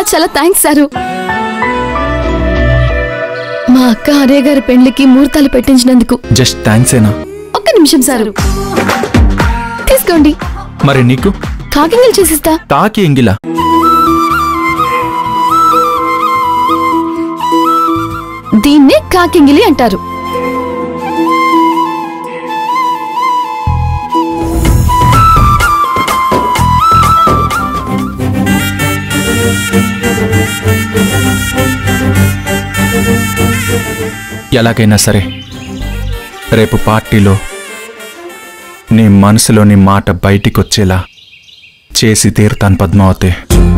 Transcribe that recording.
చాలా thanks sir మా అక్క అరే గారి పెళ్లికి ముహూర్తాలు పెట్టించినందుకు జస్ట్ థ్యాంక్స్ ఏనా ఒక్క నిమిషం సారు తీసుకోండి మరి నీకు కాకింగలు చేసిస్తా తాకి ఎంగిలా దీన్నే కాకింగిలి అంటారు ఎలాగైనా సరే రేపు పార్టీలో నీ మనసులోని మాట బయటికొచ్చేలా చేసి తీరుతాను పద్మావతి